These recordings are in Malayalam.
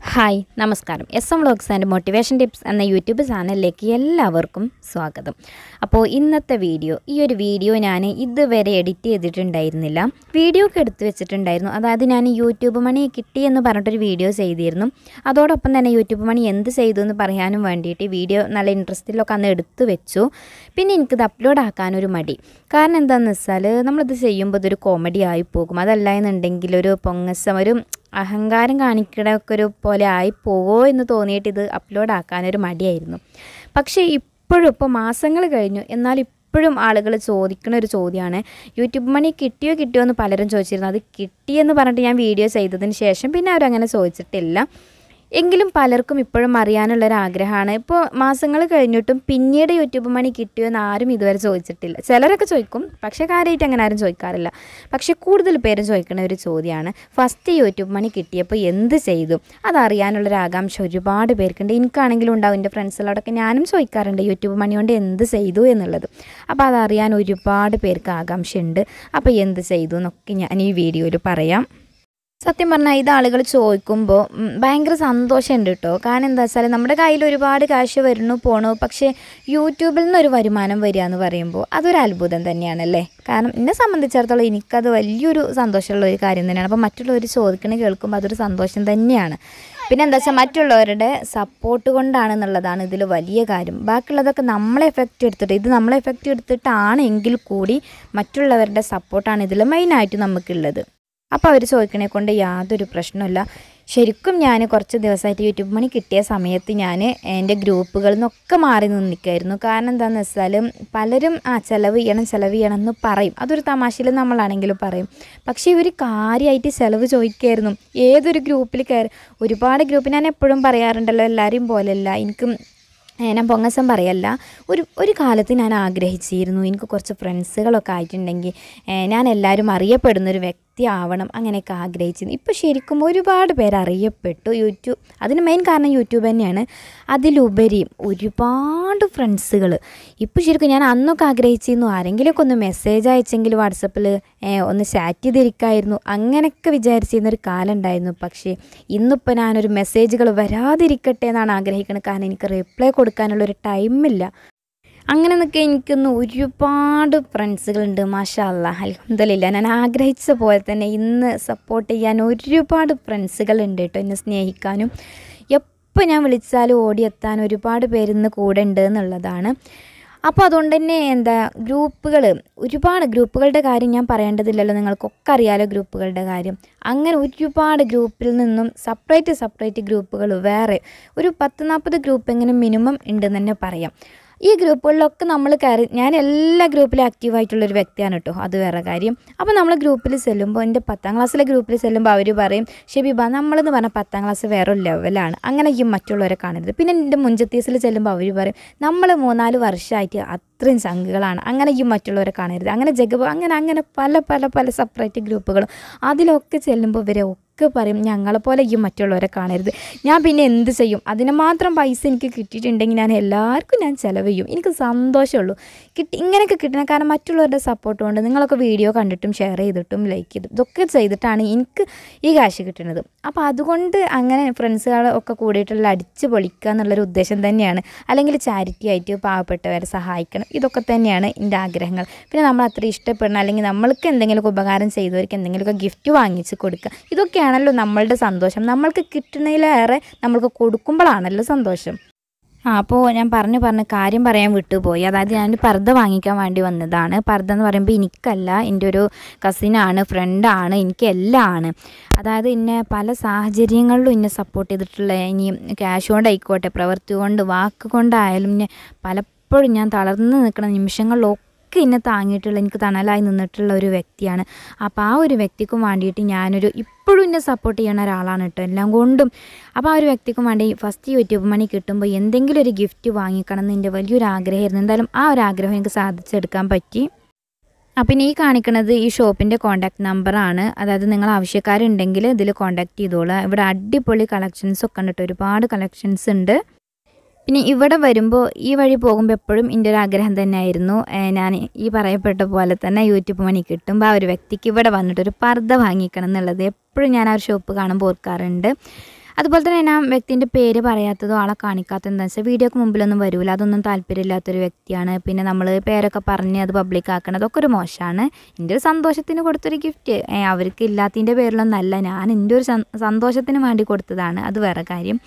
ഹായ് നമസ്കാരം S M vlogs and motivation tips എന്ന യൂട്യൂബ് ചാനലിലേക്ക് എല്ലാവർക്കും സ്വാഗതം അപ്പോൾ ഇന്നത്തെ വീഡിയോ ഈ ഒരു വീഡിയോ ഞാൻ ഇതുവരെ എഡിറ്റ് ചെയ്തിട്ടുണ്ടായിരുന്നില്ല വീഡിയോ ഒക്കെ എടുത്തു വെച്ചിട്ടുണ്ടായിരുന്നു അതായത് ഞാൻ യൂട്യൂബ് മണി കിട്ടി എന്ന് പറഞ്ഞിട്ടൊരു വീഡിയോ ചെയ്തിരുന്നു അതോടൊപ്പം തന്നെ യൂട്യൂബ് മണി എന്ത് ചെയ്തു എന്ന് പറയാനും വേണ്ടിയിട്ട് വീഡിയോ നല്ല ഇൻട്രസ്റ്റിലൊക്കെ അന്ന് എടുത്തു വെച്ചു പിന്നെ എനിക്കിത് അപ്ലോഡ് ആക്കാനൊരു മടി കാരണം എന്താണെന്ന് വെച്ചാൽ നമ്മളിത് ചെയ്യുമ്പോൾ ഇതൊരു കോമഡി ആയി പോകും അതല്ല എന്നുണ്ടെങ്കിൽ ഒരു പൊങ്ങസം ഒരു അഹങ്കാരം കാണിക്കണൊക്കെ ഒരു പോലെ ആയി പോവോ എന്ന് തോന്നിയിട്ട് ഇത് അപ്ലോഡ് ആക്കാനൊരു മടിയായിരുന്നു പക്ഷേ ഇപ്പോഴും ഇപ്പോൾ മാസങ്ങൾ കഴിഞ്ഞു എന്നാൽ ഇപ്പോഴും ആളുകൾ ചോദിക്കുന്ന ഒരു ചോദ്യമാണ് യൂട്യൂബ് മണി കിട്ടിയോ കിട്ടിയോ എന്ന് പലരും ചോദിച്ചിരുന്നു അത് കിട്ടിയെന്ന് പറഞ്ഞിട്ട് ഞാൻ വീഡിയോ ചെയ്തതിന് ശേഷം പിന്നെ അവരങ്ങനെ ചോദിച്ചിട്ടില്ല എങ്കിലും പലർക്കും ഇപ്പോഴും അറിയാനുള്ളൊരു ആഗ്രഹമാണ് ഇപ്പോൾ മാസങ്ങൾ കഴിഞ്ഞിട്ടും പിന്നീട് യൂട്യൂബ് മണി കിട്ടിയോ എന്ന് ആരും ഇതുവരെ ചോദിച്ചിട്ടില്ല ചിലരൊക്കെ ചോദിക്കും പക്ഷേ കാര്യമായിട്ട് അങ്ങനെ ആരും ചോദിക്കാറില്ല പക്ഷേ കൂടുതൽ പേരും ചോദിക്കുന്ന ഒരു ചോദ്യമാണ് ഫസ്റ്റ് യൂട്യൂബ് മണി കിട്ടിയപ്പോൾ എന്ത് ചെയ്തു അതറിയാനുള്ളൊരു ആകാംക്ഷ ഒരുപാട് പേർക്കുണ്ട് എനിക്കാണെങ്കിലും ഉണ്ടാവും എൻ്റെ ഫ്രണ്ട്സിലോടൊക്കെ ഞാനും ചോദിക്കാറുണ്ട് യൂട്യൂബ് മണി കൊണ്ട് എന്ത് ചെയ്തു എന്നുള്ളത് അപ്പോൾ അതറിയാൻ ഒരുപാട് പേർക്ക് ആകാംക്ഷയുണ്ട് അപ്പോൾ എന്ത് ചെയ്തു എന്നൊക്കെ ഞാൻ ഈ വീഡിയോയിൽ പറയാം സത്യം പറഞ്ഞാൽ ഇത് ആളുകൾ ചോദിക്കുമ്പോൾ ഉം, ഭയങ്കര സന്തോഷമുണ്ട് കേട്ടോ കാരണം എന്താ വെച്ചാൽ നമ്മുടെ കയ്യിൽ ഒരുപാട് കാശ് വരുന്നു പോണു പക്ഷേ യൂട്യൂബിൽ നിന്നൊരു വരുമാനം വരിക എന്ന് പറയുമ്പോൾ അതൊരു അത്ഭുതം തന്നെയാണല്ലേ കാരണം എന്നെ സംബന്ധിച്ചിടത്തോളം എനിക്കത് വലിയൊരു സന്തോഷമുള്ള ഒരു കാര്യം തന്നെയാണ് അപ്പോൾ മറ്റുള്ളവർ ചോദിക്കണ കേൾക്കുമ്പോൾ അതൊരു സന്തോഷം തന്നെയാണ് പിന്നെ എന്താ വെച്ചാൽ മറ്റുള്ളവരുടെ സപ്പോർട്ട് കൊണ്ടാണെന്നുള്ളതാണ് ഇതിൽ വലിയ കാര്യം ബാക്കിയുള്ളതൊക്കെ നമ്മളെ എഫക്റ്റ് എടുത്തിട്ട് ഇത് നമ്മളെ എഫക്റ്റ് എടുത്തിട്ടാണ് എങ്കിൽ കൂടി മറ്റുള്ളവരുടെ സപ്പോർട്ടാണ് ഇതിൽ മെയിനായിട്ട് നമുക്കുള്ളത് അപ്പോൾ അവർ ചോദിക്കണേ കൊണ്ട് യാതൊരു പ്രശ്നമില്ല ശരിക്കും ഞാൻ കുറച്ച് ദിവസമായിട്ട് യൂട്യൂബ് മണി കിട്ടിയ സമയത്ത് ഞാൻ എൻ്റെ ഗ്രൂപ്പുകളിൽ നിന്നൊക്കെ മാറി നിൽക്കായിരുന്നു കാരണം എന്താണെന്ന് വെച്ചാൽ പലരും ആ ചിലവ് ചെയ്യണം ചിലവ് ചെയ്യണം എന്ന് പറയും അതൊരു തമാശയിൽ നമ്മളാണെങ്കിലും പറയും പക്ഷേ ഇവർ കാര്യമായിട്ട് ചിലവ് ചോദിക്കായിരുന്നു ഏതൊരു ഗ്രൂപ്പിൽ കയറി ഒരുപാട് ഗ്രൂപ്പ് ഞാൻ എപ്പോഴും പറയാറുണ്ടല്ലോ എല്ലാവരെയും പോലെയല്ല എനിക്കും ഏ, ഞാൻ പൊങ്ങസം പറയല്ല ഒരു ഒരു കാലത്ത് ഞാൻ ആഗ്രഹിച്ചിരുന്നു എനിക്ക് കുറച്ച് ഫ്രണ്ട്സുകളൊക്കെ ആയിട്ടുണ്ടെങ്കിൽ ഏ, ഞാൻ എല്ലാവരും അറിയപ്പെടുന്നൊരു വ്യക്തി ആവണം അങ്ങനെയൊക്കെ ആഗ്രഹിച്ചിരുന്നു ഇപ്പോൾ ശരിക്കും ഒരുപാട് പേര് അറിയപ്പെട്ടു യൂട്യൂബ് അതിന് മെയിൻ കാരണം യൂട്യൂബ് തന്നെയാണ് അതിലുപരി ഒരുപാട് ഫ്രണ്ട്സുകൾ ഇപ്പോൾ ശരിക്കും ഞാൻ അന്നൊക്കെ ആഗ്രഹിച്ചിരുന്നു ആരെങ്കിലുമൊക്കെ ഒന്ന് മെസ്സേജ് അയച്ചെങ്കിൽ വാട്സപ്പിൽ ഒന്ന് ചാറ്റ് ചെയ്തിരിക്കായിരുന്നു അങ്ങനെയൊക്കെ വിചാരിച്ചിരുന്ന ഒരു കാലം ഉണ്ടായിരുന്നു പക്ഷേ ഇന്നിപ്പോൾ ഞാനൊരു മെസ്സേജുകൾ വരാതിരിക്കട്ടെ എന്നാണ് ആഗ്രഹിക്കുന്നത് കാരണം എനിക്ക് റിപ്ലൈ കൊടുക്കാനുള്ളൊരു ടൈമില്ല അങ്ങനെ നിൽക്കെ എനിക്കൊന്ന് ഒരുപാട് ഫ്രണ്ട്സുകളുണ്ട് മാഷാ അല്ലാ അലഹമില്ല ഞാൻ ആഗ്രഹിച്ച പോലെ തന്നെ ഇന്ന് സപ്പോർട്ട് ചെയ്യാൻ ഒരുപാട് ഫ്രണ്ട്സുകളുണ്ട് കേട്ടോ എന്നെ സ്നേഹിക്കാനും എപ്പോൾ ഞാൻ വിളിച്ചാലും ഓടിയെത്താൻ ഒരുപാട് പേര് ഇന്ന് കൂടെ ഉണ്ട് എന്നുള്ളതാണ് അപ്പോൾ അതുകൊണ്ട് തന്നെ എന്താ ഗ്രൂപ്പുകൾ ഒരുപാട് ഗ്രൂപ്പുകളുടെ കാര്യം ഞാൻ പറയേണ്ടതില്ലല്ലോ നിങ്ങൾക്കൊക്കെ അറിയാലോ ഗ്രൂപ്പുകളുടെ കാര്യം അങ്ങനെ ഒരുപാട് ഗ്രൂപ്പിൽ നിന്നും സെപ്പറേറ്റ് സെപ്പറേറ്റ് ഗ്രൂപ്പുകൾ വേറെ ഒരു പത്ത് നാൽപ്പത് ഗ്രൂപ്പ് എങ്ങനെ മിനിമം ഉണ്ടെന്ന് തന്നെ പറയാം ഈ ഗ്രൂപ്പുകളിലൊക്കെ നമ്മൾ കയറി ഞാൻ എല്ലാ ഗ്രൂപ്പിലും ആക്റ്റീവായിട്ടുള്ളൊരു വ്യക്തിയാണ് കേട്ടോ അത് വേറെ കാര്യം അപ്പോൾ നമ്മൾ ഗ്രൂപ്പിൽ ചെല്ലുമ്പോൾ എൻ്റെ പത്താം ക്ലാസ്സിലെ ഗ്രൂപ്പിൽ ചെല്ലുമ്പോൾ അവർ പറയും ഷെബിബ നമ്മളെന്ന് പറഞ്ഞാൽ പത്താം ക്ലാസ് വേറെ ഒരു ലെവലാണ് അങ്ങനെ ഈ മറ്റുള്ളവരെ കാണരുത് പിന്നെ എൻ്റെ മുഞ്ചത്തീസിൽ ചെല്ലുമ്പോൾ അവർ പറയും നമ്മൾ മൂന്നാല് വർഷമായിട്ട് അത്രയും ചങ്കുകളാണ് അങ്ങനെ ഈ മറ്റുള്ളവരെ കാണരുത് അങ്ങനെ ജഗബ അങ്ങനെ അങ്ങനെ പല പല പല സെപ്പറേറ്റ് ഗ്രൂപ്പുകളും അതിലൊക്കെ ചെല്ലുമ്പോൾ ഇവരെ ഒക്കെ പറയും ഞങ്ങളെപ്പോലെ ഈ മറ്റുള്ളവരെ കാണരുത് ഞാൻ പിന്നെ എന്ത് ചെയ്യും അതിന് മാത്രം പൈസ എനിക്ക് കിട്ടിയിട്ടുണ്ടെങ്കിൽ ഞാൻ എല്ലാവർക്കും ഞാൻ ചിലവ് ചെയ്യും എനിക്ക് സന്തോഷമുള്ളൂ കിട്ടി ഇങ്ങനെയൊക്കെ കിട്ടണം കാരണം മറ്റുള്ളവരുടെ സപ്പോർട്ട് കൊണ്ട് നിങ്ങളൊക്കെ വീഡിയോ കണ്ടിട്ടും ഷെയർ ചെയ്തിട്ടും ലൈക്ക് ചെയ്തിട്ടും ഇതൊക്കെ ചെയ്തിട്ടാണ് എനിക്ക് ഈ കാശ് കിട്ടുന്നത് അപ്പോൾ അതുകൊണ്ട് അങ്ങനെ ഫ്രണ്ട്സുകൾ ഒക്കെ കൂടിയിട്ടുള്ള അടിച്ച് പൊളിക്കുക എന്നുള്ളൊരു ഉദ്ദേശം തന്നെയാണ് അല്ലെങ്കിൽ ചാരിറ്റി ആയിട്ട് പാവപ്പെട്ടവരെ സഹായിക്കണം ഇതൊക്കെ തന്നെയാണ് എൻ്റെ ആഗ്രഹങ്ങൾ പിന്നെ നമ്മൾ അത്ര ഇഷ്ടപ്പെടണം അല്ലെങ്കിൽ നമ്മൾക്ക് എന്തെങ്കിലുമൊക്കെ ഉപകാരം ചെയ്തവർക്ക് എന്തെങ്കിലുമൊക്കെ ഗിഫ്റ്റ് വാങ്ങിച്ച് കൊടുക്കുക ഇതൊക്കെയാണല്ലോ നമ്മളുടെ സന്തോഷം നമ്മൾക്ക് കിട്ടുന്നതിലേറെ നമ്മൾക്ക് കൊടുക്കുമ്പോഴാണല്ലോ സന്തോഷം ആ അപ്പോൾ ഞാൻ പറഞ്ഞു പറഞ്ഞ് കാര്യം പറയാൻ വിട്ടുപോയി അതായത് ഞാൻ പർദ്ദ വാങ്ങിക്കാൻ വേണ്ടി വന്നതാണ് പർദ്ദ എന്ന് പറയുമ്പോൾ എനിക്കല്ല എൻ്റെ ഒരു കസിനാണ് ഫ്രണ്ടാണ് എനിക്ക് എല്ലാം ആണ് അതായത് എന്നെ പല സാഹചര്യങ്ങളിലും എന്നെ സപ്പോർട്ട് ചെയ്തിട്ടുള്ള ഇനി ക്യാഷ് കൊണ്ടായിക്കോട്ടെ പ്രവൃത്തി കൊണ്ട് വാക്ക് കൊണ്ടായാലും എന്നെ പലപ്പോഴും ഞാൻ തളർന്ന് നിൽക്കുന്ന നിമിഷങ്ങളിലൊക്കെ ഒക്കെ എന്നെ താങ്ങിയിട്ടുള്ള എനിക്ക് തണലായി നിന്നിട്ടുള്ള ഒരു വ്യക്തിയാണ് അപ്പോൾ ആ ഒരു വ്യക്തിക്കും വേണ്ടിയിട്ട് ഞാനൊരു ഇപ്പോഴും എന്നെ സപ്പോർട്ട് ചെയ്യുന്ന ഒരാളാണ് കേട്ടോ എല്ലാം കൊണ്ടും അപ്പോൾ ആ ഒരു വ്യക്തിക്കും വേണ്ടി ഫസ്റ്റ് യൂട്യൂബ് മണി കിട്ടുമ്പോൾ എന്തെങ്കിലും ഒരു ഗിഫ്റ്റ് വാങ്ങിക്കണം എന്ന് എൻ്റെ വലിയൊരു ആഗ്രഹമായിരുന്നു എന്തായാലും ആ ഒരു ആഗ്രഹം എനിക്ക് സാധിച്ചെടുക്കാൻ പറ്റി അപ്പം ഇനി ഈ കാണിക്കുന്നത് ഈ ഷോപ്പിൻ്റെ കോൺടാക്ട് നമ്പറാണ് അതായത് നിങ്ങൾ ആവശ്യക്കാരുണ്ടെങ്കിൽ ഇതിൽ കോൺടാക്ട് ചെയ്തോളുക ഇവിടെ അടിപൊളി കളക്ഷൻസ് ഒക്കെ ഉണ്ട് കേട്ടോ ഒരുപാട് കളക്ഷൻസ് ഉണ്ട് പിന്നെ ഇവിടെ വരുമ്പോൾ ഈ വഴി പോകുമ്പോൾ എപ്പോഴും എൻ്റെ ഒരു ആഗ്രഹം തന്നെയായിരുന്നു ഏഹ് ഞാൻ ഈ പറയപ്പെട്ട പോലെ തന്നെ യൂട്യൂബ് മണി കിട്ടുമ്പോൾ ആ ഒരു വ്യക്തിക്ക് ഇവിടെ വന്നിട്ട് ഒരു പർദ്ദ വാങ്ങിക്കണം എന്നുള്ളത് എപ്പോഴും ഞാൻ ആ ഒരു ഷോപ്പ് കാണുമ്പോൾ ഓർക്കാറുണ്ട് അതുപോലെ തന്നെ ഞാൻ വ്യക്തിൻ്റെ പേര് പറയാത്തതോ ആളെ കാണിക്കാത്തത് എന്താ വെച്ചാൽ വീഡിയോക്ക് മുമ്പിലൊന്നും വരില്ല അതൊന്നും താല്പര്യമില്ലാത്തൊരു വ്യക്തിയാണ് പിന്നെ നമ്മൾ പേരൊക്കെ പറഞ്ഞ് അത് പബ്ലിക് ആക്കണം അതൊക്കെ ഒരു മോശമാണ് എൻ്റെ ഒരു സന്തോഷത്തിന് കൊടുത്തൊരു ഗിഫ്റ്റ് അവർക്ക് ഇല്ലാത്തതിൻ്റെ പേരിലൊന്നല്ല ഞാൻ എൻ്റെ ഒരു സൻ- സന്തോഷത്തിന് വേണ്ടി കൊടുത്തതാണ് അത് വേറെ കാര്യം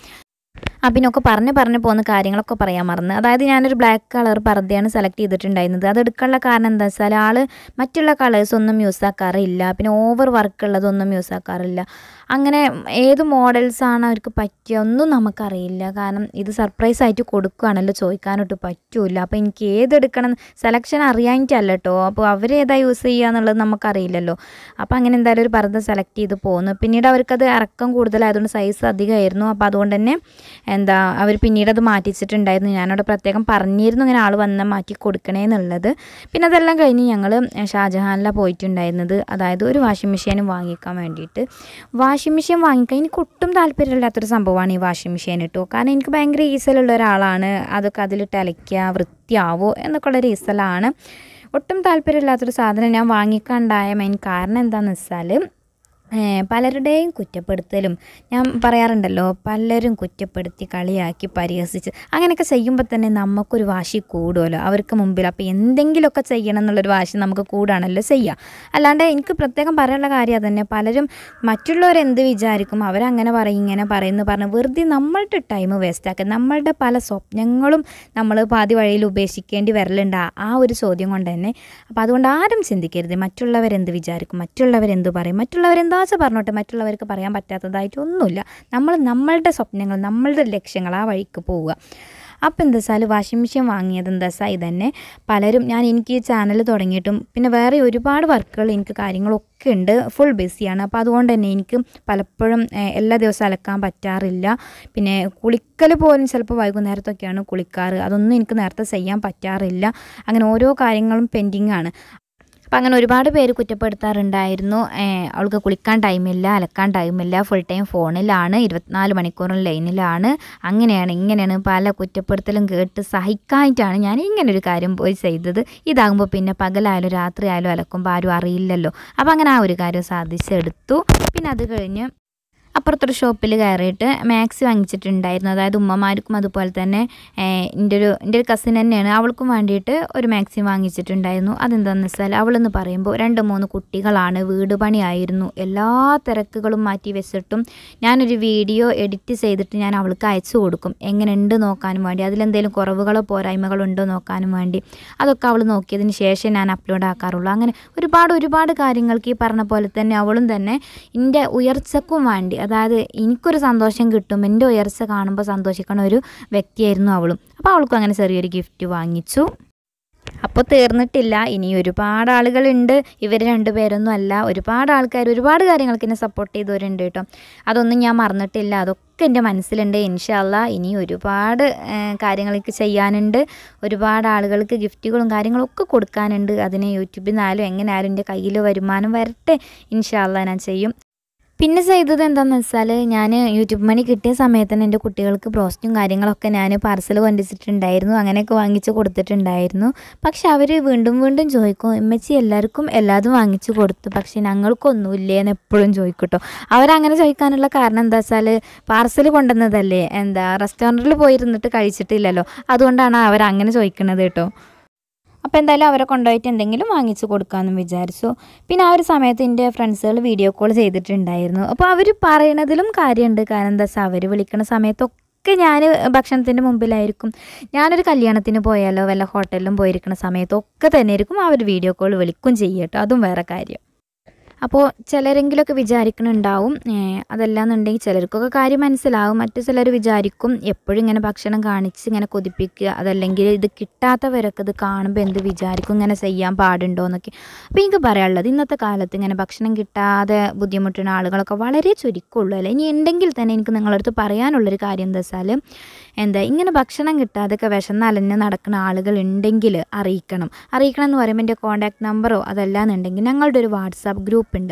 ആ പിന്നെ ഒക്കെ പറഞ്ഞ് പറഞ്ഞ് പോകുന്ന കാര്യങ്ങളൊക്കെ പറയാൻ മറന്ന് അതായത് ഞാനൊരു ബ്ലാക്ക് കളർ പർദ്ദയാണ് സെലക്ട് ചെയ്തിട്ടുണ്ടായിരുന്നത് അത് എടുക്കാനുള്ള കാരണം എന്താ വെച്ചാൽ ആൾ മറ്റുള്ള കളേഴ്സ് ഒന്നും യൂസ് ആക്കാറില്ല പിന്നെ ഓവർ വർക്ക് ഉള്ളതൊന്നും യൂസ് ആക്കാറില്ല അങ്ങനെ ഏത് മോഡൽസാണ് അവർക്ക് പറ്റുക ഒന്നും നമുക്കറിയില്ല കാരണം ഇത് സർപ്രൈസ് ആയിട്ട് കൊടുക്കുകയാണല്ലോ ചോദിക്കാനൊട്ട് പറ്റൂല അപ്പോൾ എനിക്ക് ഏതെടുക്കണം സെലക്ഷൻ അറിയാനിട്ടല്ല കേട്ടോ അപ്പോൾ അവർ ഏതാ യൂസ് ചെയ്യുക എന്നുള്ളത് നമുക്കറിയില്ലല്ലോ അപ്പോൾ അങ്ങനെ എന്തായാലും ഒരു പർദ്ദ സെലക്ട് ചെയ്ത് പോന്നു പിന്നീട് അവർക്കത് ഇറക്കം കൂടുതലായതുകൊണ്ട് സൈസ് അധികമായിരുന്നു അപ്പോൾ അതുകൊണ്ട് തന്നെ എന്താ അവർ പിന്നീട് അത് മാറ്റിച്ചിട്ടുണ്ടായിരുന്നു ഞാനവിടെ പ്രത്യേകം പറഞ്ഞിരുന്നു ഇങ്ങനെ ആൾ വന്നാൽ മാറ്റി കൊടുക്കണേ എന്നുള്ളത് പിന്നെ അതെല്ലാം കഴിഞ്ഞ് ഞങ്ങൾ ഷാജഹാനിലാണ് പോയിട്ടുണ്ടായിരുന്നത് അതായത് ഒരു വാഷിംഗ് മെഷീനും വാങ്ങിക്കാൻ വേണ്ടിയിട്ട് വാഷിംഗ് മെഷീൻ വാങ്ങിക്കാൻ എനിക്ക് ഒട്ടും താല്പര്യമില്ലാത്തൊരു സംഭവമാണ് ഈ വാഷിംഗ് മെഷീൻ കേട്ടോ കാരണം എനിക്ക് ഭയങ്കര ഈസലുള്ള ഒരാളാണ് അതൊക്കെ അതിലിട്ട് അലയ്ക്കുക വൃത്തിയാവോ എന്നൊക്കെ ഉള്ളൊരു ഈസലാണ് ഒട്ടും താല്പര്യമില്ലാത്തൊരു സാധനം ഞാൻ വാങ്ങിക്കാണ്ടായ മെയിൻ കാരണം എന്താണെന്ന് വെച്ചാൽ ഏഹ് പലരുടെയും കുറ്റപ്പെടുത്തലും ഞാൻ പറയാറുണ്ടല്ലോ പലരും കുറ്റപ്പെടുത്തി കളിയാക്കി പരിഹസിച്ച് അങ്ങനെയൊക്കെ ചെയ്യുമ്പോൾ തന്നെ നമുക്കൊരു വാശി കൂടുമല്ലോ അവർക്ക് മുമ്പിൽ അപ്പോൾ എന്തെങ്കിലുമൊക്കെ ചെയ്യണം എന്നുള്ളൊരു വാശി നമുക്ക് കൂടാണല്ലോ ചെയ്യുക അല്ലാണ്ട് എനിക്ക് പ്രത്യേകം പറയാനുള്ള കാര്യം അതന്നെ പലരും മറ്റുള്ളവരെന്ത് വിചാരിക്കും അവരങ്ങനെ പറയും ഇങ്ങനെ പറയുന്നു പറഞ്ഞ് വെറുതെ നമ്മളുടെ ടൈം വേസ്റ്റാക്കുക നമ്മളുടെ പല സ്വപ്നങ്ങളും നമ്മൾ പാതി വഴിയിൽ ഉപേക്ഷിക്കേണ്ടി വരലുണ്ട് ആ- ആ ഒരു ചോദ്യം കൊണ്ട് തന്നെ അപ്പോൾ അതുകൊണ്ട് ആരും ചിന്തിക്കരുത് മറ്റുള്ളവരെന്ത് വിചാരിക്കും മറ്റുള്ളവരെന്ത് പറയും മറ്റുള്ളവരെന്താ വെച്ചാൽ പറഞ്ഞോട്ടെ മറ്റുള്ളവർക്ക് പറയാൻ പറ്റാത്തതായിട്ട് ഒന്നുമില്ല നമ്മൾ നമ്മളുടെ സ്വപ്നങ്ങൾ നമ്മളുടെ ലക്ഷ്യങ്ങൾ ആ വഴിക്ക് പോവുക അപ്പോൾ എന്താ വെച്ചാൽ വാഷിംഗ് മെഷീൻ വാങ്ങിയത് എന്താ വെച്ചാൽ ഇതന്നെ പലരും ഞാൻ എനിക്ക് ചാനൽ തുടങ്ങിയിട്ടും പിന്നെ വേറെ ഒരുപാട് വർക്കുകൾ എനിക്ക് കാര്യങ്ങളൊക്കെ ഉണ്ട് ഫുൾ ബിസിയാണ് അപ്പോൾ അതുകൊണ്ട് തന്നെ എനിക്ക് പലപ്പോഴും ഏഹ്, എല്ലാ ദിവസവും അലക്കാൻ പറ്റാറില്ല പിന്നെ കുളിക്കൽ പോലും ചിലപ്പോൾ വൈകുന്നേരത്തൊക്കെയാണ് കുളിക്കാറ് അതൊന്നും എനിക്ക് നേരത്തെ ചെയ്യാൻ പറ്റാറില്ല അങ്ങനെ ഓരോ കാര്യങ്ങളും പെൻഡിങ് ആണ് അപ്പം അങ്ങനെ ഒരുപാട് പേര് കുറ്റപ്പെടുത്താറുണ്ടായിരുന്നു ഏഹ് അവൾക്ക് കുളിക്കാൻ ടൈമില്ല അലക്കാൻ ടൈമില്ല ഫുൾ ടൈം ഫോണിലാണ് ഇരുപത്തിനാല് മണിക്കൂറും ലൈനിലാണ് അങ്ങനെയാണ് ഇങ്ങനെയാണ് പല കുറ്റപ്പെടുത്തലും കേട്ട് സഹിക്കാനായിട്ടാണ് ഞാൻ ഇങ്ങനെ ഒരു കാര്യം പോയി ചെയ്തത് ഇതാകുമ്പോൾ പിന്നെ പകലായാലും രാത്രി ആയാലും അലക്കുമ്പോൾ ആരും അറിയില്ലല്ലോ അപ്പോൾ അങ്ങനെ ആ ഒരു കാര്യം സാധിച്ചെടുത്തു പിന്നെ അത് കഴിഞ്ഞ് അപ്പുറത്തൊരു ഷോപ്പിൽ കയറിയിട്ട് മാക്സി വാങ്ങിച്ചിട്ടുണ്ടായിരുന്നു അതായത് ഉമ്മമാർക്കും അതുപോലെ തന്നെ ഏഹ്, എൻ്റെ ഒരു എൻ്റെ ഒരു കസിൻ തന്നെയാണ് അവൾക്കും വേണ്ടിയിട്ട് ഒരു മാക്സി വാങ്ങിച്ചിട്ടുണ്ടായിരുന്നു അതെന്താണെന്ന് വെച്ചാൽ അവളെന്ന് പറയുമ്പോൾ രണ്ട് മൂന്ന് കുട്ടികളാണ് വീട് പണിയായിരുന്നു എല്ലാ തിരക്കുകളും മാറ്റി വെച്ചിട്ടും ഞാനൊരു വീഡിയോ എഡിറ്റ് ചെയ്തിട്ട് ഞാൻ അവൾക്ക് അയച്ചു കൊടുക്കും എങ്ങനെയുണ്ട് നോക്കാനും വേണ്ടി അതിലെന്തെങ്കിലും കുറവുകളോ പോരായ്മകളോ ഉണ്ടോ നോക്കാനും വേണ്ടി അതൊക്കെ അവൾ നോക്കിയതിന് ശേഷം ഞാൻ അപ്ലോഡ് ആക്കാറുള്ളൂ അങ്ങനെ ഒരുപാട് ഒരുപാട് കാര്യങ്ങൾക്ക് ഈ പറഞ്ഞ പോലെ തന്നെ അവളും തന്നെ എൻ്റെ ഉയർച്ചക്കും വേണ്ടി അതായത് എനിക്കൊരു സന്തോഷം കിട്ടും എൻ്റെ ഉയർച്ച കാണുമ്പോൾ സന്തോഷിക്കണ ഒരു വ്യക്തിയായിരുന്നു അവളും അപ്പോൾ അവൾക്കും അങ്ങനെ ചെറിയൊരു ഗിഫ്റ്റ് വാങ്ങിച്ചു അപ്പോൾ തീർന്നിട്ടില്ല ഇനി ഒരുപാട് ആളുകളുണ്ട് ഇവർ രണ്ടുപേരൊന്നും അല്ല ഒരുപാട് ആൾക്കാർ ഒരുപാട് കാര്യങ്ങൾക്ക് എന്നെ സപ്പോർട്ട് ചെയ്തവരുണ്ട് കേട്ടോ അതൊന്നും ഞാൻ മറന്നിട്ടില്ല അതൊക്കെ എൻ്റെ മനസ്സിലുണ്ട് ഇൻഷല്ല ഇനി ഒരുപാട് ഏഹ്, കാര്യങ്ങൾക്ക് ചെയ്യാനുണ്ട് ഒരുപാട് ആളുകൾക്ക് ഗിഫ്റ്റുകളും കാര്യങ്ങളും ഒക്കെ കൊടുക്കാനുണ്ട് അതിന് യൂട്യൂബിൽ നിന്നായാലും എങ്ങനെയായാലും എൻ്റെ കയ്യിൽ വരുമാനം വരട്ടെ ഇൻഷല്ല ഞാൻ ചെയ്യും പിന്നെ ചെയ്തത് എന്താണെന്ന് വെച്ചാൽ ഞാൻ യൂട്യൂബ് മണി കിട്ടിയ സമയത്ത് തന്നെ എൻ്റെ കുട്ടികൾക്ക് ബ്രോസ്റ്റും കാര്യങ്ങളൊക്കെ ഞാൻ പാർസൽ കൊണ്ടിച്ചിട്ടുണ്ടായിരുന്നു അങ്ങനെയൊക്കെ വാങ്ങിച്ച് കൊടുത്തിട്ടുണ്ടായിരുന്നു പക്ഷെ അവർ വീണ്ടും വീണ്ടും ചോദിക്കും ഉമ്മച്ചി എല്ലാവർക്കും എല്ലാതും വാങ്ങിച്ചു കൊടുത്തു പക്ഷെ ഞങ്ങൾക്കൊന്നുമില്ലേ എന്ന് എപ്പോഴും ചോദിക്കും കേട്ടോ അവരങ്ങനെ ചോദിക്കാനുള്ള കാരണം എന്താ വെച്ചാൽ പാർസൽ കൊണ്ടുവന്നതല്ലേ എന്താ റെസ്റ്റോറൻറ്റിൽ പോയിരുന്നിട്ട് കഴിച്ചിട്ടില്ലല്ലോ അതുകൊണ്ടാണ് അവർ അങ്ങനെ ചോദിക്കുന്നത് കേട്ടോ അപ്പോൾ എന്തായാലും അവരെ കൊണ്ടുപോയിട്ട് എന്തെങ്കിലും വാങ്ങിച്ചു കൊടുക്കാമെന്ന് വിചാരിച്ചു പിന്നെ ആ ഒരു സമയത്ത് എൻ്റെ ഫ്രണ്ട്സുകൾ വീഡിയോ കോൾ ചെയ്തിട്ടുണ്ടായിരുന്നു അപ്പോൾ അവർ പറയണതിലും കാര്യമുണ്ട് കാരണം എന്താ വെച്ചാൽ അവർ വിളിക്കുന്ന സമയത്തൊക്കെ ഞാൻ ഭക്ഷണത്തിൻ്റെ മുമ്പിലായിരിക്കും ഞാനൊരു കല്യാണത്തിന് പോയാലോ വല്ല ഹോട്ടലിലും പോയിരിക്കുന്ന സമയത്തൊക്കെ തന്നെ ആയിരിക്കും അവർ വീഡിയോ കോൾ വിളിക്കും ചെയ്യും കേട്ടോ അതും വേറെ കാര്യം അപ്പോൾ ചിലരെങ്കിലുമൊക്കെ വിചാരിക്കുന്നുണ്ടാവും ഏഹ് അതല്ലാന്നുണ്ടെങ്കിൽ ചിലർക്കൊക്കെ കാര്യം മനസ്സിലാവും മറ്റു ചിലർ വിചാരിക്കും എപ്പോഴും ഇങ്ങനെ ഭക്ഷണം കാണിച്ച് ഇങ്ങനെ കൊതിപ്പിക്കുക അതല്ലെങ്കിൽ ഇത് കിട്ടാത്തവരൊക്കെ ഇത് കാണുമ്പോൾ എന്ത് വിചാരിക്കും ഇങ്ങനെ ചെയ്യാൻ പാടുണ്ടോ എന്നൊക്കെ അപ്പോൾ എനിക്ക് പറയാനുള്ളത് ഇന്നത്തെ കാലത്ത് ഇങ്ങനെ ഭക്ഷണം കിട്ടാതെ ബുദ്ധിമുട്ടുന്ന ആളുകളൊക്കെ വളരെ ചുരുക്കമുള്ളൂ അല്ലേ ഇനി ഉണ്ടെങ്കിൽ തന്നെ എനിക്ക് നിങ്ങളടുത്ത് പറയാനുള്ളൊരു കാര്യം എന്താ വെച്ചാൽ എന്താ ഇങ്ങനെ ഭക്ഷണം കിട്ടാതെയൊക്കെ വിശന്നലഞ്ഞ് നടക്കുന്ന ആളുകൾ ഉണ്ടെങ്കിൽ അറിയിക്കണം അറിയിക്കണം എന്ന് പറയുമ്പോൾ എൻ്റെ കോൺടാക്ട് നമ്പറോ അതല്ലാന്നുണ്ടെങ്കിൽ ഞങ്ങളുടെ ഒരു വാട്സാപ്പ് ഗ്രൂപ്പ് ഉണ്ട്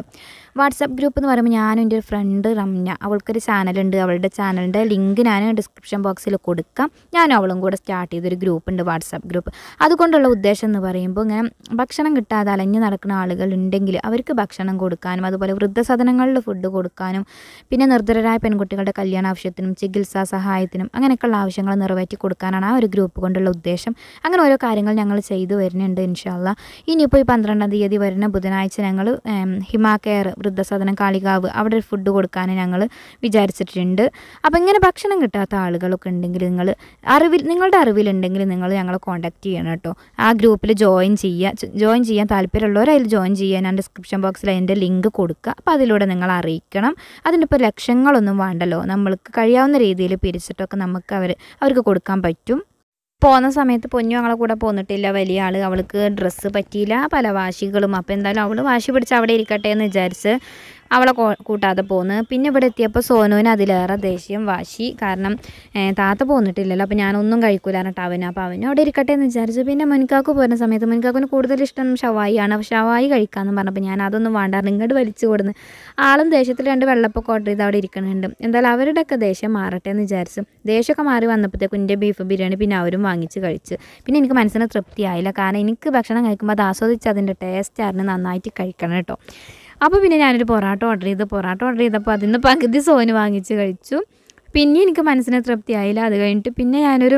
വാട്സപ്പ് ഗ്രൂപ്പ് എന്ന് പറയുമ്പോൾ ഞാനും എൻ്റെ ഒരു ഫ്രണ്ട് റംന അവൾക്കൊരു ചാനലുണ്ട് അവളുടെ ചാനലിൻ്റെ ലിങ്ക് ഞാൻ ഡിസ്ക്രിപ്ഷൻ ബോക്സിൽ കൊടുക്കാം ഞാനും അവളും കൂടെ സ്റ്റാർട്ട് ചെയ്തൊരു ഗ്രൂപ്പ് ഉണ്ട് വാട്സപ്പ് ഗ്രൂപ്പ് അതുകൊണ്ടുള്ള ഉദ്ദേശം എന്ന് പറയുമ്പോൾ ഇങ്ങനെ ഭക്ഷണം കിട്ടാതെ അലഞ്ഞു നടക്കുന്ന ആളുകൾ ഉണ്ടെങ്കിൽ അവർക്ക് ഭക്ഷണം കൊടുക്കാനും അതുപോലെ വൃദ്ധസദനങ്ങളിൽ ഫുഡ് കൊടുക്കാനും പിന്നെ നിർദ്ധരരായ പെൺകുട്ടികളുടെ കല്യാണ ആവശ്യത്തിനും ചികിത്സാ സഹായത്തിനും അങ്ങനെയൊക്കെയുള്ള ആവശ്യങ്ങൾ നിറവേറ്റി കൊടുക്കാനാണ് ആ ഒരു ഗ്രൂപ്പ് കൊണ്ടുള്ള ഉദ്ദേശം അങ്ങനെ ഓരോ കാര്യങ്ങൾ ഞങ്ങൾ ചെയ്തു വരുന്നുണ്ട് ഇൻഷാല്ല ഇനിയിപ്പോൾ ഈ പന്ത്രണ്ടാം തീയതി വരുന്ന ബുധനാഴ്ച ഞങ്ങൾ ഹിമാ കെയർ വൃദ്ധസദനം കാളികാവ് അവിടെ ഒരു ഫുഡ് കൊടുക്കാൻ ഞങ്ങൾ വിചാരിച്ചിട്ടുണ്ട് അപ്പോൾ ഇങ്ങനെ ഭക്ഷണം കിട്ടാത്ത ആളുകളൊക്കെ ഉണ്ടെങ്കിൽ നിങ്ങൾ അറിവിൽ നിങ്ങളുടെ അറിവിലുണ്ടെങ്കിൽ നിങ്ങൾ ഞങ്ങളെ കോൺടാക്റ്റ് ചെയ്യണം കേട്ടോ ആ ഗ്രൂപ്പിൽ ജോയിൻ ചെയ്യുക ജോയിൻ ചെയ്യാൻ താല്പര്യമുള്ളവർ അതിൽ ജോയിൻ ചെയ്യാൻ ഞാൻ ഡിസ്ക്രിപ്ഷൻ ബോക്സിൽ അതിൻ്റെ ലിങ്ക് കൊടുക്കുക അപ്പോൾ അതിലൂടെ നിങ്ങൾ അറിയിക്കണം അതിൻ്റെ ഇപ്പോൾ ലക്ഷങ്ങളൊന്നും വേണ്ടല്ലോ നമ്മൾക്ക് കഴിയാവുന്ന രീതിയിൽ പിരിച്ചിട്ടൊക്കെ നമുക്ക് അവർ അവർക്ക് കൊടുക്കാൻ പറ്റും പോകുന്ന സമയത്ത് പൊന്നു ഞങ്ങളെ കൂടെ പോന്നിട്ടില്ല വലിയ ആൾ അവൾക്ക് ഡ്രസ്സ് പറ്റിയില്ല പല വാശികളും അപ്പോൾ എന്തായാലും അവൾ വാശി പിടിച്ച് അവിടെ ഇരിക്കട്ടെ എന്ന് വിചാരിച്ച് അവളെ കോ- കൂട്ടാതെ പോന്ന് പിന്നെ ഇവിടെ എത്തിയപ്പോൾ സോനുവിന് അതിലേറെ ദേഷ്യം വാശി കാരണം ഏഹ്, താത്ത പോന്നിട്ടില്ലല്ലോ അപ്പോൾ ഞാനൊന്നും കഴിക്കൂല എന്നിട്ട് അവന് അപ്പോൾ അവനും അവിടെ ഇരിക്കട്ടെ എന്ന് വിചാരിച്ചു പിന്നെ മുൻകാക്ക് പോരുന്ന സമയത്ത് മുൻകാക്കിന് കൂടുതൽ ഇഷ്ടം ഷവായിയാണ് അപ്പോൾ ഷവായി കഴിക്കാമെന്ന് പറഞ്ഞപ്പോൾ ഞാൻ അതൊന്നും വേണ്ട ഇങ്ങോട്ട് വലിച്ചു കൊടുന്ന് ആളും ദേഷ്യത്തിൽ രണ്ട് വെള്ളപ്പൊക്കെ ഓർഡർ ചെയ്ത് അവിടെ ഇരിക്കുന്നുണ്ട് എന്തായാലും അവരുടെയൊക്കെ ദേഷ്യം മാറട്ടെ എന്ന് വിചാരിച്ചു ദേഷ്യമൊക്കെ മാറി വന്നപ്പോഴത്തേക്കും എൻ്റെ ബീഫ് ബിരിയാണി പിന്നെ അവരും വാങ്ങിച്ച് കഴിച്ച് പിന്നെ എനിക്ക് മനസ്സിന് തൃപ്തിയായില്ല കാരണം എനിക്ക് ഭക്ഷണം കഴിക്കുമ്പോൾ അത് ആസ്വദിച്ച് അതിൻ്റെ ടേസ്റ്റ് അറിഞ്ഞ് നന്നായിട്ട് കഴിക്കണം കേട്ടോ അപ്പോൾ പിന്നെ ഞാനൊരു പൊറാട്ട ഓർഡർ ചെയ്ത് പൊറാട്ട ഓർഡർ ചെയ്തപ്പോൾ അതിൽ നിന്ന് പകുതി സോന് വാങ്ങിച്ച് കഴിച്ചു പിന്നെ എനിക്ക് മനസ്സിന് തൃപ്തിയായില്ല അത് കഴിഞ്ഞിട്ട് പിന്നെ ഞാനൊരു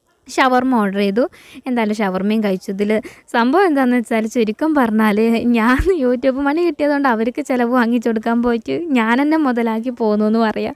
ഷവർമ ഓർഡർ ചെയ്തു എന്തായാലും ഷവർമയും കഴിച്ചു ഇതിൽ സംഭവം എന്താണെന്ന് വെച്ചാൽ ചുരുക്കം പറഞ്ഞാൽ ഞാൻ യൂട്യൂബ് മണി കിട്ടിയതുകൊണ്ട് അവർക്ക് ചിലവ് വാങ്ങിച്ചു കൊടുക്കാൻ പോയിട്ട് ഞാൻ തന്നെ മുതലാക്കി പോന്നു എന്ന് പറയാം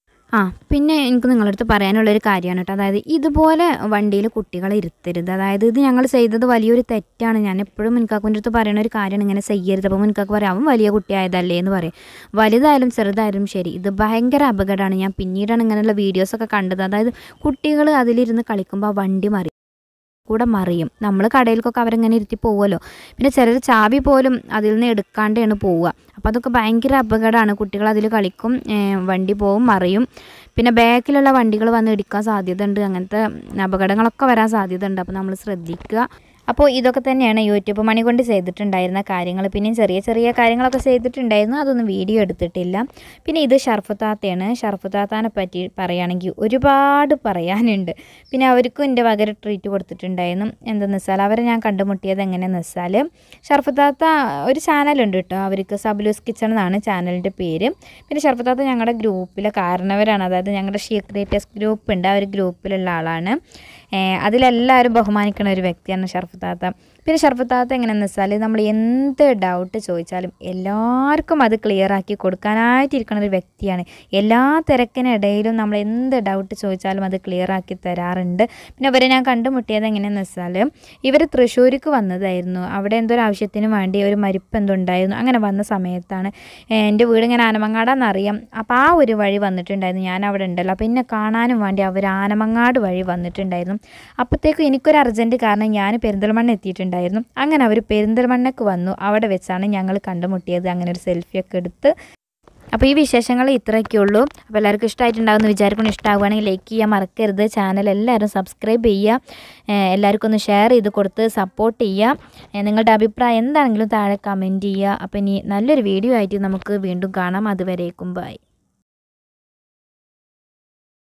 ആ പിന്നെ എനിക്ക് നിങ്ങളുടെ അടുത്ത് പറയാനുള്ളൊരു കാര്യമാണ് കേട്ടോ അതായത് ഇതുപോലെ വണ്ടിയിൽ കുട്ടികളെ ഇരുത്തരുത് അതായത് ഇത് ഞങ്ങൾ ചെയ്തത് വലിയൊരു തെറ്റാണ് ഞാൻ എപ്പോഴും മുൻകാക്കുൻ്റെ അടുത്ത് പറയുന്ന ഒരു കാര്യമാണ് ഇങ്ങനെ ചെയ്യരുത് അപ്പോൾ മുൻകാക്ക് പറയും അവൻ വലിയ കുട്ടിയായതല്ലേ എന്ന് പറയും വലുതായാലും ചെറുതായാലും ശരി ഇത് ഭയങ്കര അപകടമാണ് ഞാൻ പിന്നീടാണ് ഇങ്ങനെയുള്ള വീഡിയോസൊക്കെ കണ്ടത് അതായത് കുട്ടികൾ അതിലിരുന്ന് കളിക്കുമ്പോൾ ആ വണ്ടി മറി കൂടെ മറിയും നമ്മൾ കടയിലേക്കൊക്കെ അവരെങ്ങനെ ഇരുത്തി പോവുമല്ലോ പിന്നെ ചിലർ ചാവി പോലും അതിൽ നിന്ന് എടുക്കാണ്ടാണ് പോവുക അപ്പോൾ അതൊക്കെ ഭയങ്കര അപകടമാണ് കുട്ടികൾ അതിൽ കളിക്കും ഏഹ് വണ്ടി പോവും മറിയും പിന്നെ ബാക്കിലുള്ള വണ്ടികൾ വന്ന് ഇടിക്കാൻ സാധ്യതയുണ്ട് അങ്ങനത്തെ അപകടങ്ങളൊക്കെ വരാൻ സാധ്യതയുണ്ട് അപ്പോൾ നമ്മൾ ശ്രദ്ധിക്കുക അപ്പോൾ ഇതൊക്കെ തന്നെയാണ് യൂട്യൂബ് മണി കൊണ്ട് ചെയ്തിട്ടുണ്ടായിരുന്ന കാര്യങ്ങൾ പിന്നെയും ചെറിയ ചെറിയ കാര്യങ്ങളൊക്കെ ചെയ്തിട്ടുണ്ടായിരുന്നു അതൊന്നും വീഡിയോ എടുത്തിട്ടില്ല പിന്നെ ഇത് ഷർഫുത്താത്തയാണ് ഷർഫുത്താത്താനെ പറ്റി പറയുകയാണെങ്കിൽ ഒരുപാട് പറയാനുണ്ട് പിന്നെ അവർക്കും എൻ്റെ വകര ട്രീറ്റ് കൊടുത്തിട്ടുണ്ടായിരുന്നു എന്തെന്ന് വെച്ചാൽ അവരെ ഞാൻ കണ്ടുമുട്ടിയത് എങ്ങനെയെന്ന് വെച്ചാൽ ഷർഫുത്താത്ത ഒരു ചാനലുണ്ട് കേട്ടോ അവർക്ക് സബ്ലൂസ് കിച്ചൺ എന്നാണ് ചാനലിൻ്റെ പേര് പിന്നെ ഷർഫുത്താത്ത ഞങ്ങളുടെ ഗ്രൂപ്പിലെ കാരണവരാണ് അതായത് ഞങ്ങളുടെ ഷീ ക്രിയേറ്റേഴ്സ് ഗ്രൂപ്പ് ഉണ്ട് ആ ഒരു ഗ്രൂപ്പിലുള്ള ആളാണ് ഏഹ് അതിലെല്ലാവരും ബഹുമാനിക്കുന്ന ഒരു വ്യക്തിയാണ് ഷർഫത്താത്ത പിന്നെ ഷർഫത്താത്ത എങ്ങനെയാണെന്ന് വെച്ചാൽ നമ്മൾ എന്ത് ഡൗട്ട് ചോദിച്ചാലും എല്ലാവർക്കും അത് ക്ലിയർ ആക്കി കൊടുക്കാനായിട്ടിരിക്കുന്ന ഒരു വ്യക്തിയാണ് എല്ലാ തിരക്കിനിടയിലും നമ്മൾ എന്ത് ഡൗട്ട് ചോദിച്ചാലും അത് ക്ലിയർ ആക്കി തരാറുണ്ട് പിന്നെ ഇവരെ ഞാൻ കണ്ടുമുട്ടിയത് എങ്ങനെയാണെന്ന് വെച്ചാൽ ഇവർ തൃശ്ശൂർക്ക് വന്നതായിരുന്നു അവിടെ എന്തോ ഒരു ആവശ്യത്തിന് വേണ്ടി ഒരു മരിപ്പ് എന്തോ ഉണ്ടായിരുന്നു അങ്ങനെ വന്ന സമയത്താണ് ഏഹ് എൻ്റെ വീട് ഇങ്ങനെ ആനമങ്ങാടാന്നറിയാം അപ്പോൾ ആ ഒരു വഴി വന്നിട്ടുണ്ടായിരുന്നു ഞാൻ അവിടെ ഉണ്ടല്ലോ അപ്പോൾ എന്നെ കാണാനും വേണ്ടി അവർ ആനമങ്ങാട് വഴി വന്നിട്ടുണ്ടായിരുന്നു അപ്പോഴത്തേക്കും എനിക്കൊരു അർജൻറ്റ് കാരണം ഞാൻ പെരിന്തൽമണ്ണ എത്തിയിട്ടുണ്ടായിരുന്നു അങ്ങനെ അവർ പെരിന്തൽമണ്ണക്ക് വന്നു അവിടെ വെച്ചാണ് ഞങ്ങൾ കണ്ടുമുട്ടിയത് അങ്ങനെ ഒരു സെൽഫിയൊക്കെ എടുത്ത് അപ്പോൾ ഈ വിശേഷങ്ങൾ ഇത്രയൊക്കെ ഉള്ളൂ അപ്പോൾ എല്ലാവർക്കും ഇഷ്ടമായിട്ടുണ്ടാകുമെന്ന് വിചാരിക്കണം ഇഷ്ടമാവുകയാണെങ്കിൽ ലൈക്ക് ചെയ്യാൻ മറക്കരുത് ചാനൽ എല്ലാവരും സബ്സ്ക്രൈബ് ചെയ്യുക ഏഹ് എല്ലാവർക്കും ഒന്ന് ഷെയർ ചെയ്ത് കൊടുത്ത് സപ്പോർട്ട് ചെയ്യുക ഏഹ് നിങ്ങളുടെ അഭിപ്രായം എന്താണെങ്കിലും താഴെ കമൻറ്റ് ചെയ്യുക അപ്പോൾ ഇനി നല്ലൊരു വീഡിയോ ആയിട്ട് നമുക്ക് വീണ്ടും കാണാം അതുവരേക്കും ബൈ